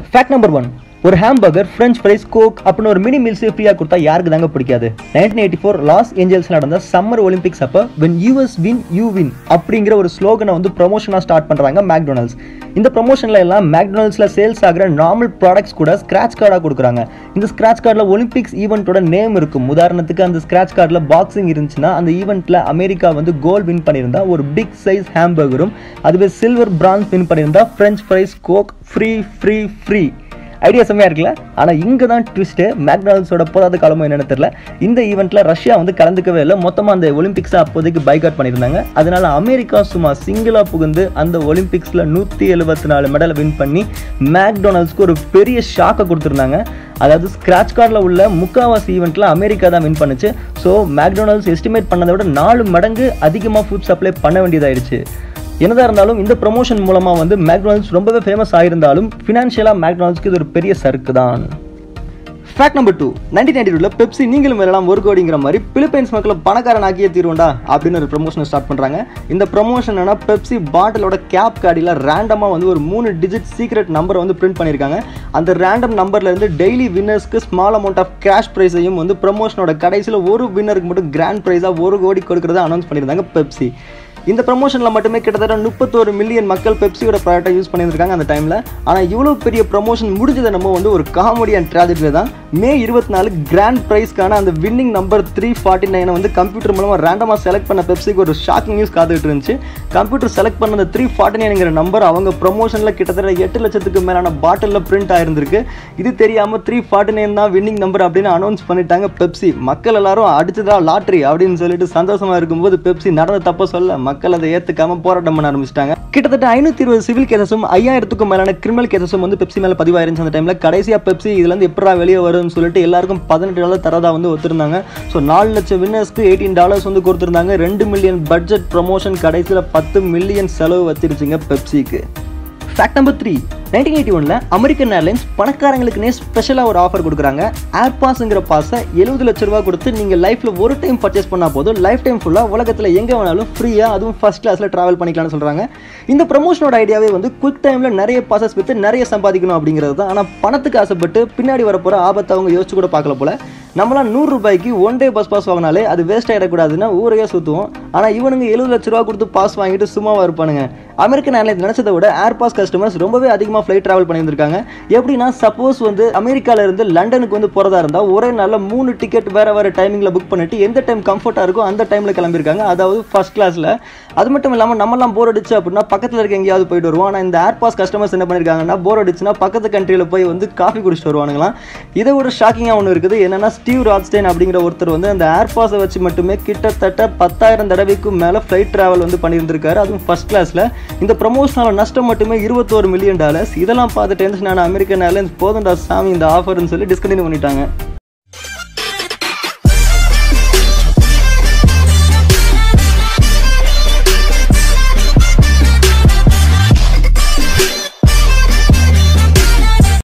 fact number one ஒரு hamburger French fries coke அப்படின்னு ஒரு மினி மீல்ஸ் ஃப்ரீயாக கொடுத்தா யாருக்கு தாங்க பிடிக்காது nineteen eighty four Los Angeles நடந்த சம்மர் ஒலிம்பிக்ஸ் அப்போ when US win you win அப்படிங்கிற ஒரு ஸ்லோகனை வந்து ப்ரொமோஷனாக ஸ்டார்ட் பண்ணுறாங்க மேக்டொனல்ட்ஸ் இந்த ப்ரொமோஷனில் எல்லாம் மேக்டொனல்ட்ஸில் சேல்ஸ் ஆகிற நார்மல் ப்ராடக்ட்ஸ் கூட ஸ்க்ராட்ச் கார்டாக கொடுக்குறாங்க இந்த ஸ்க்ராட்ச் கார்டில் ஒலிம்பிக்ஸ் ஈவெண்ட்டோட நேம் இருக்கும் உதாரணத்துக்கு அந்த ஸ்க்ராட்ச் கார்டில் பாக்ஸிங் இருந்துச்சுன்னா அந்த ஈவெண்ட்டில் அமெரிக்கா வந்து கோல்ட் வின் பண்ணியிருந்தா ஒரு பிக் சைஸ் ஹாம்பர்கரும் அதுவே சில்வர் பிரான்ஸ் வின் பண்ணியிருந்தா French fries coke free free free idea செம்மையாக இருக்குல்ல ஆனால் இங்கே தான் ட்விஸ்ட்டு மேக்டானல்ஸோட போதாத காலமும் என்னென்னு தெரியல இந்த ஈவெண்ட்டில் ரஷ்யா வந்து கலந்துக்கவே இல்லை மொத்தமாக அந்த ஒலிம்பிக்ஸை அப்போதைக்கு பைகாட் பண்ணியிருந்தாங்க அதனால அமெரிக்கா சும்மா சிங்கிளாக புகுந்து அந்த ஒலிம்பிக்ஸில் நூற்றி எழுபத்தி நாலு மெடலை வின் பண்ணி மேக்டொனால்ட்ஸ்க்கு ஒரு பெரிய ஷாக்கை கொடுத்துருந்தாங்க அதாவது ஸ்க்ராட்ச் கார்டில் உள்ள முக்காவாசி ஈவெண்ட்டில் அமெரிக்கா தான் வின் பண்ணுச்சு ஸோ மேக்டொனால்ட்ஸ் எஸ்டிமேட் பண்ணதை விட நாலு மடங்கு அதிகமாக ஃபுட் சப்ளை பண்ண வேண்டியதாயிடுச்சு என்னதான் இருந்தாலும் இந்த ப்ரொமோஷன் மூலமாக வந்து மேக்டொனால்ட்ஸ் ரொம்பவே ஃபேமஸ் ஆயிருந்தாலும் ஃபினான்ஷியலாக மேக்டொனால்ட்ஸ்க்கு இது ஒரு பெரிய சறுக்கு தான் fact number two nineteen ninety டூவில் பெப்சி நீங்களும் வரலாம் ஒரு கோடிங்கிற மாதிரி பிலிப்பைன்ஸ் மக்களை பணக்காரன் ஆக்கியே தீருவோண்டா அப்படின்னு ஒரு ப்ரொமோஷனை ஸ்டார்ட் பண்ணுறாங்க இந்த ப்ரொமோஷன் என்னன்னா பெப்சி பாட்டிலோட கேப் கார்டில் ரேண்டமாக வந்து ஒரு மூணு டிஜிட் சீக்ரெட் நம்பரை வந்து பிரிண்ட் பண்ணியிருக்காங்க அந்த ரேண்டம் நம்பர்லேருந்து டெய்லி வின்னர்ஸ்க்கு ஸ்மால் அமௌண்ட் ஆஃப் கேஷ் ப்ரைஸையும் வந்து ப்ரொமோஷனோட கடைசியில் ஒரு வின்னருக்கு மட்டும் கிராண்ட் ப்ரைஸாக ஒரு கோடி கொடுக்குறதா அனௌன்ஸ் பண்ணியிருந்தாங்க பெப்சி இந்த ப்ரமோஷனில் மட்டுமே கிட்டத்தட்ட முப்பத்தோரு மில்லியன் மக்கள் பெப்சியோட ப்ராடக்ட்டை யூஸ் பண்ணியிருக்காங்க அந்த டைமில் ஆனால் இவ்வளோ பெரிய ப்ரமோஷன் முடிஞ்சது நம்ம வந்து ஒரு காமெடி அண்ட் ட்ராஜடியில் தான் மே இருபத்தி நாலு கிராண்ட் ப்ரைஸ்க்கான அந்த வின்னிங் நம்பர் த்ரீ ஃபார்ட்டி நைனை வந்து கம்ப்யூட்டர் மூலமாக ரேண்டமாக செலக்ட் பண்ண பெப்சிக்கு ஒரு ஷாக்கிங் நியூஸ் காத்துக்கிட்டு இருந்துச்சு கம்ப்யூட்டர் செலக்ட் பண்ண அந்த த்ரீ ஃபார்ட்டி நைனுங்கிற நம்பர் அவங்க ப்ரமோஷனில் கிட்டத்தட்ட எட்டு லட்சத்துக்கு மேலான பாட்டிலில் பிரிண்ட் ஆயிருந்திருக்கு இது தெரியாமல் த்ரீ ஃபார்ட்டி நைன் தான் வின்னிங் நம்பர் அப்படின்னு அனௌன்ஸ் பண்ணிட்டாங்க பெப்சி மக்கள் எல்லாரும் அடிச்சதா லாட்ரி அப்படின்னு சொல்லிட்டு சந்தோஷமா இருக்கும்போது பெப்சி நடந்த தப்ப சொல்ல மக்கள் அதை ஏத்துக்காம போராட்டம் பண்ண ஆரம்பிச்சிட்டாங்க கிட்டத்தட்ட ஐநூத்தி இருபது சிவில் கேசஸும் ஐயாயிரத்துக்கும் மேலான கிரிமினல் கேசஸும் வந்து பெப்சி மேல பதிவாயிருந்துச்சு அந்த டைம்ல கடைசியா பெப்சி இதுல இருந்து எப்படா வெளியே வரும்னு சொல்லிட்டு எல்லாருக்கும் பதினெட்டு டாலர் தரதா வந்து ஒத்துருந்தாங்க ஸோ நாலு லட்சம் வின்னர்ஸ்க்கு எயிட்டீன் டாலர்ஸ் வந்து கொடுத்துருந்தாங்க ரெண்டு மில்லியன் பட்ஜெட் ப்ரொமோஷன் கடைசியில் பத்து மில்லியன் செலவு வச்சிருச்சுங்க பெப்சிக்கு fact number three nineteen eighty ஒனில் அமெரிக்கன் ஏர்லைன்ஸ் பணக்காரங்களுக்குனே ஸ்பெஷலாக ஒரு ஆஃபர் கொடுக்குறாங்க ஏர் பாஸ்ங்கிற பாஸை எழுபது லட்ச ரூபா கொடுத்து நீங்கள் லைஃப்பில் ஒரு டைம் பர்ச்சேஸ் பண்ணால் போதும் லைஃப் டைம் ஃபுல்லாக உலகத்தில் எங்கே வேணாலும் ஃப்ரீயாக அதுவும் ஃபஸ்ட் கிளாஸில் ட்ராவல் பண்ணிக்கலாம்னு சொல்கிறாங்க இந்த ப்ரமோஷனோட ஐடியாவே வந்து குவிக் டைமில் நிறைய பாசஸ் விற்று நிறைய சம்பாதிக்கணும் அப்படிங்கிறது தான் ஆனால் பணத்துக்கு ஆசைப்பட்டு பின்னாடி வரப்போகிற ஆபத்தை அவங்க யோசிச்சு கூட பார்க்கல போல நம்மளாம் நூறு ரூபாய்க்கு ஒன் டே பஸ் பாஸ் வாங்கினாலே அது வேஸ்ட் ஆகிடக்கூடாதுன்னா ஊரையே சுற்றுவோம் ஆனால் இவனுங்க எழுபது லட்ச ரூபா கொடுத்து பாஸ் வாங்கிட்டு சும்மாவாக இருப்பானுங்க அமெரிக்கன் ஏர்லைன்ஸ் நினச்சதை விட ஏர் பாஸ் கஸ்டமர்ஸ் ரொம்பவே அதிகமாக ஃப்ளைட் ட்ராவல் பண்ணியிருந்திருக்காங்க எப்படின்னா சப்போஸ் வந்து அமெரிக்கால இருந்து லண்டனுக்கு வந்து போகிறதா இருந்தால் ஒரே நாளில் மூணு டிக்கெட் வேறு வேறு டைமிங்கில் புக் பண்ணிட்டு எந்த டைம் கம்ஃபர்ட்டாக இருக்கோ அந்த டைமில் கிளம்பியிருக்காங்க அதாவது ஃபர்ஸ்ட் கிளாஸில் அது மட்டும் இல்லாமல் நம்மலாம் போர் அடிச்சு அப்படின்னா பக்கத்தில் இருக்க எங்கேயாவது போயிட்டு வருவோம் ஆனால் இந்த ஏர் பாஸ் கஸ்டமர்ஸ் என்ன பண்ணியிருக்காங்கன்னா போர் அடிச்சுன்னா பக்கத்து கண்ட்ரியில் போய் வந்து காஃபி குடிச்சிட்டு வருவானுங்களாம் இதை ஒரு ஷாக்கிங்காக ஒன்று இருக்குது என்னன்னா ஸ்டீவ் ராட்ஸ்டைன் அப்படிங்கிற ஒருத்தர் வந்து அந்த ஏர் பாஸை வச்சு மட்டுமே கிட்டத்தட்ட பத்தாயிரம் தடவைக்கும் மேலே ஃப்ளைட் ட்ராவல் வந்து பண்ணியிருந்திருக்காரு அதுவும் ஃபர்ஸ்ட் கிளாஸில் இந்த ப்ரமோஷனால நஷ்டம் மட்டுமே இருபத்தோரு மில்லியன் டாலர்ஸ் இதெல்லாம் பார்த்து டென்ஷன் ஆன அமெரிக்கன் ஏர்லைன்ஸ் போதும்டா சாமி இந்த ஆஃபர்னு சொல்லி டிஸ்கண்டினியூ பண்ணிட்டாங்க